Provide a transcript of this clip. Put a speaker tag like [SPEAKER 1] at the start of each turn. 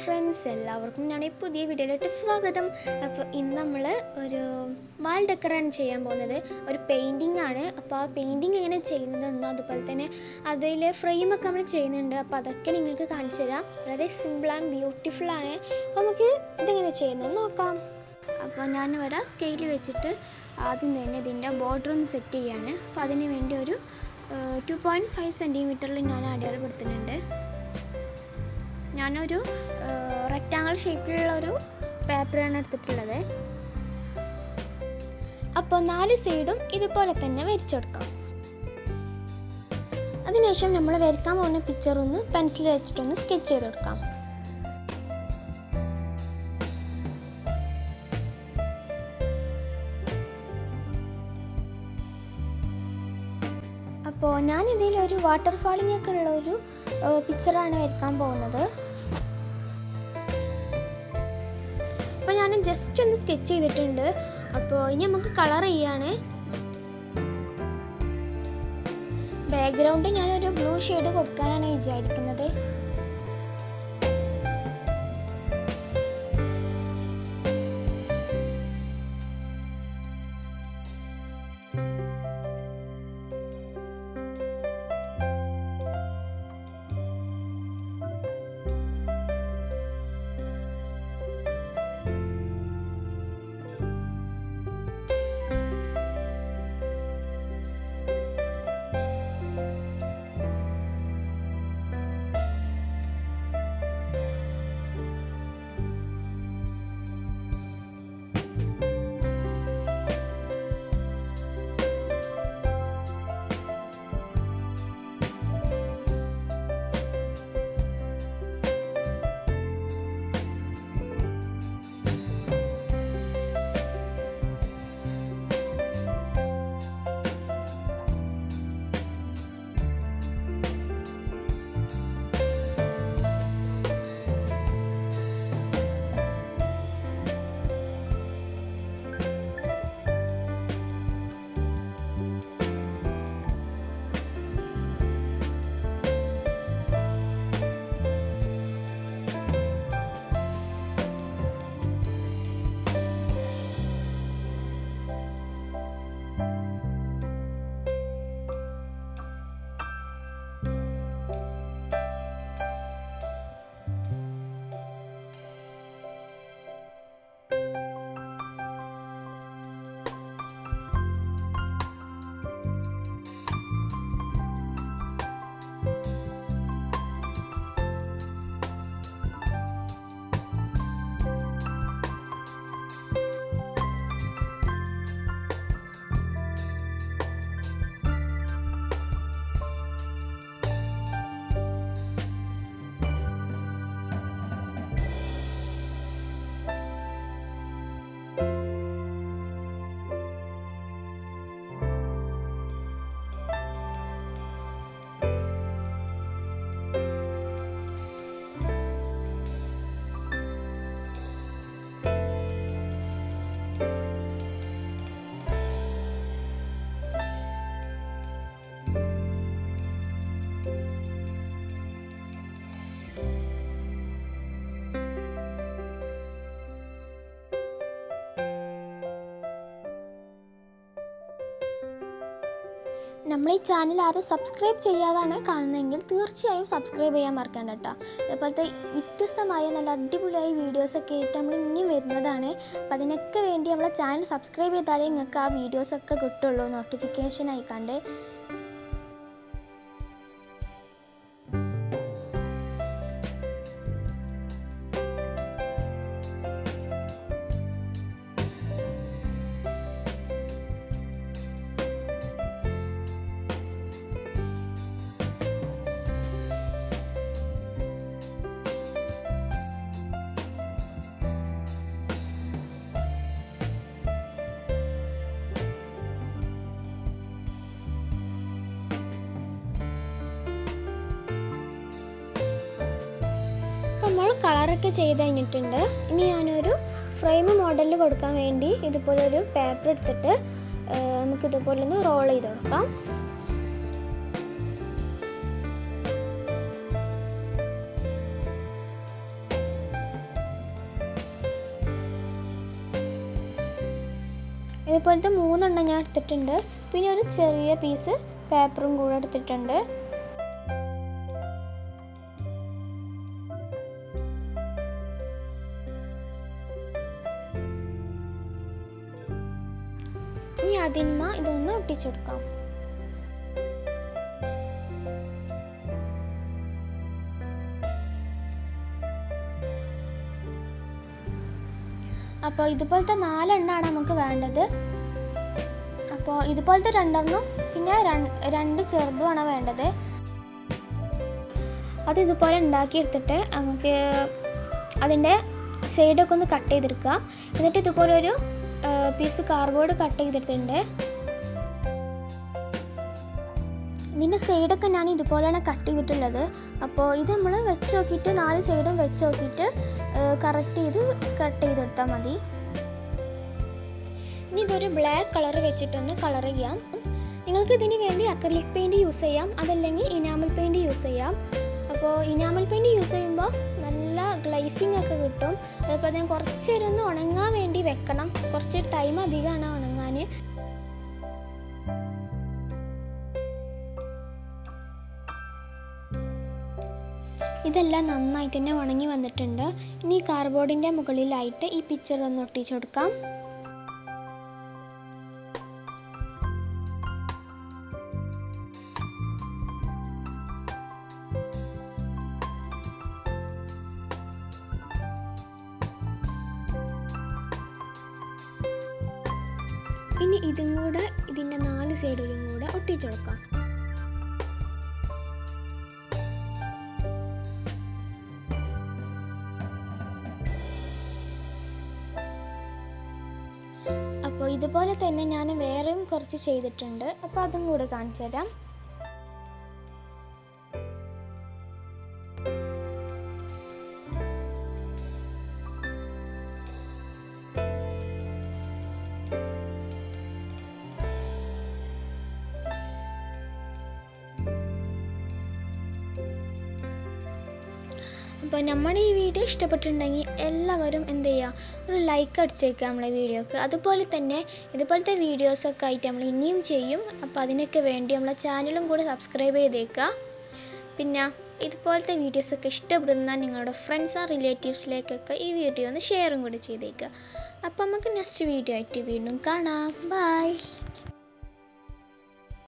[SPEAKER 1] friends എല്ലാവർക്കും ഞാൻ ഈ പുതിയ വീഡിയോയിലോട്ട് സ്വാഗതം അപ്പോൾ ഇന്ന് നമ്മൾ ഒരു വാൾ ഡെക്കറാണ് ചെയ്യാൻ പോകുന്നത് ഒരു പെയിൻറ്റിംഗ് ആണ് അപ്പോൾ ആ പെയിൻറ്റിങ് എങ്ങനെ ചെയ്യുന്നതെന്നും അതുപോലെ തന്നെ അതിൽ ഫ്രെയിമൊക്കെ നമ്മൾ ചെയ്യുന്നുണ്ട് അപ്പോൾ അതൊക്കെ നിങ്ങൾക്ക് കാണിച്ചു തരാം വളരെ സിമ്പിൾ ആൻഡ് ബ്യൂട്ടിഫുൾ ആണ് അപ്പോൾ നമുക്ക് ഇതെങ്ങനെ ചെയ്യുന്നത് നോക്കാം അപ്പോൾ ഞാനിവിടെ സ്കെയിൽ വെച്ചിട്ട് ആദ്യം തന്നെ ഇതിൻ്റെ ബോർഡർ ഒന്ന് സെറ്റ് ചെയ്യാണ് അപ്പോൾ അതിന് വേണ്ടി ഒരു ടു പോയിൻറ്റ് ഫൈവ് സെൻറ്റിമീറ്ററിൽ ഞാൻ അടയാളപ്പെടുത്തുന്നുണ്ട് ഞാനൊരു റെക്റ്റാങ്കിൾ ഷേപ്പിലുള്ള ഒരു പേപ്പറാണ് എടുത്തിട്ടുള്ളത് അപ്പോൾ നാല് സൈഡും ഇതുപോലെ തന്നെ വരച്ചെടുക്കാം അതിനുശേഷം നമ്മൾ വരയ്ക്കാൻ പോകുന്ന പിക്ചർ ഒന്ന് പെൻസിൽ വെച്ചിട്ടൊന്ന് സ്കെച്ച് ചെയ്ത് കൊടുക്കാം അപ്പോൾ ഞാൻ ഇതിൽ ഒരു വാട്ടർഫാളിംഗ് ഒക്കെ ഉള്ള ഒരു പിക്ചറാണ് വരയ്ക്കാൻ പോകുന്നത് അപ്പോൾ ഞാൻ ജസ്റ്റ് ഒന്ന് സ്കെച്ച് ചെയ്തിട്ടുണ്ട് അപ്പോൾ ഇനി നമുക്ക് കളർ ചെയ്യാണ് ബാക്ക്ഗ്രൗണ്ട് ഞാനൊരു ബ്ലൂ ഷെയ്ഡ് കൊടുക്കാനാണ് വിചാരിക്കുന്നത് നമ്മൾ ഈ ചാനൽ ആരും സബ്സ്ക്രൈബ് ചെയ്യാതാണ് കാണുന്നതെങ്കിൽ തീർച്ചയായും സബ്സ്ക്രൈബ് ചെയ്യാൻ മറക്കണ്ട കേട്ടോ അതേപോലത്തെ വ്യത്യസ്തമായ നല്ല അടിപൊളിയായ വീഡിയോസൊക്കെ ആയിട്ട് നമ്മൾ ഇനിയും വരുന്നതാണ് അപ്പോൾ അതിനൊക്കെ വേണ്ടി നമ്മളെ ചാനൽ സബ്സ്ക്രൈബ് ചെയ്താലേ നിങ്ങൾക്ക് ആ വീഡിയോസൊക്കെ കിട്ടുള്ളൂ നോട്ടിഫിക്കേഷൻ ആയിക്കാണ്ട് നമ്മൾ കളറൊക്കെ ചെയ്ത് കഴിഞ്ഞിട്ടുണ്ട് ഇനി ഞാനൊരു ഫ്രെയിം മോഡലിൽ കൊടുക്കാൻ വേണ്ടി ഇതുപോലെ ഒരു പേപ്പർ എടുത്തിട്ട് നമുക്ക് ഇതുപോലെ ഒന്ന് റോൾ ചെയ്ത് കൊടുക്കാം ഇതുപോലത്തെ മൂന്നെണ്ണം ഞാൻ എടുത്തിട്ടുണ്ട് പിന്നെ ഒരു ചെറിയ പീസ് പേപ്പറും കൂടെ എടുത്തിട്ടുണ്ട് ഇനി അതിന്മ ഇതൊന്ന് ഒട്ടിച്ചെടുക്കാം അപ്പോൾ ഇതുപോലത്തെ നാലെണ്ണമാണ് നമുക്ക് വേണ്ടത് അപ്പോൾ ഇതുപോലത്തെ രണ്ടെണ്ണം പിന്നെ രണ്ട് ചെറുതുമാണ് വേണ്ടത് അത് ഇതുപോലെ ഉണ്ടാക്കിയെടുത്തിട്ട് നമുക്ക് അതിൻ്റെ സൈഡൊക്കെ ഒന്ന് കട്ട് ചെയ്തെടുക്കുക എന്നിട്ട് ഇതുപോലെ ഒരു പീസ് കാർഡ്ബോർഡ് കട്ട് ചെയ്തെടുത്തിട്ടുണ്ട് ഇതിൻ്റെ സൈഡൊക്കെ ഞാൻ ഇതുപോലെയാണ് കട്ട് ചെയ്തിട്ടുള്ളത് അപ്പോൾ ഇത് നമ്മൾ വെച്ച് നോക്കിയിട്ട് നാല് സൈഡും വെച്ച് നോക്കിയിട്ട് കറക്റ്റ് ചെയ്ത് കട്ട് ചെയ്തെടുത്താൽ മതി ഇനി ഇതൊരു ബ്ലാക്ക് കളർ വെച്ചിട്ടൊന്ന് കളർ ചെയ്യാം നിങ്ങൾക്ക് ഇതിന് വേണ്ടി അക്രലിക് പെയിൻറ് യൂസ് ചെയ്യാം അതല്ലെങ്കിൽ ഇനാമൽ പെയിൻറ് യൂസ് ചെയ്യാം അപ്പോൾ ഇനാമൽ പെയിൻറ് യൂസ് ചെയ്യുമ്പോൾ നല്ല ഗ്ലൈസിങ് ഒക്കെ കിട്ടും അതുപോലെ തന്നെ കുറച്ച് നേരം ഒന്ന് ഉണങ്ങാൻ വേണ്ടി വെക്കണം കുറച്ച് ടൈം അധികമാണ് ഉണങ്ങാൻ ഇതെല്ലാം നന്നായിട്ട് തന്നെ ഉണങ്ങി വന്നിട്ടുണ്ട് ഇനി കാർഡ്ബോർഡിൻ്റെ മുകളിലായിട്ട് ഈ പിക്ചർ ഒന്ന് ഒട്ടിച്ചു കൊടുക്കാം ഇനി ഇതും കൂടെ ഇതിൻ്റെ നാല് സൈഡിലും കൂടെ ഒട്ടിച്ചു കൊടുക്കാം അപ്പോൾ ഇതുപോലെ തന്നെ ഞാൻ വേറെയും കുറച്ച് ചെയ്തിട്ടുണ്ട് അപ്പോൾ അതും കൂടെ കാണിച്ചു തരാം അപ്പോൾ നമ്മുടെ ഈ വീഡിയോ ഇഷ്ടപ്പെട്ടിട്ടുണ്ടെങ്കിൽ എല്ലാവരും എന്ത് ചെയ്യുക ഒരു ലൈക്ക് അടിച്ചേക്കുക നമ്മളെ വീഡിയോക്ക് അതുപോലെ തന്നെ ഇതുപോലത്തെ വീഡിയോസൊക്കെ ആയിട്ട് നമ്മൾ ഇനിയും ചെയ്യും അപ്പോൾ അതിനൊക്കെ വേണ്ടി നമ്മളെ ചാനലും കൂടെ സബ്സ്ക്രൈബ് ചെയ്തേക്കുക പിന്നെ ഇതുപോലത്തെ വീഡിയോസൊക്കെ ഇഷ്ടപ്പെടുന്ന നിങ്ങളുടെ ഫ്രണ്ട്സ് ആൻഡ് റിലേറ്റീവ്സിലേക്കൊക്കെ ഈ വീഡിയോ ഒന്ന് ഷെയറും കൂടി ചെയ്തേക്കുക അപ്പോൾ നമുക്ക് നെക്സ്റ്റ് വീഡിയോ ആയിട്ട് വീണ്ടും കാണാം ബൈ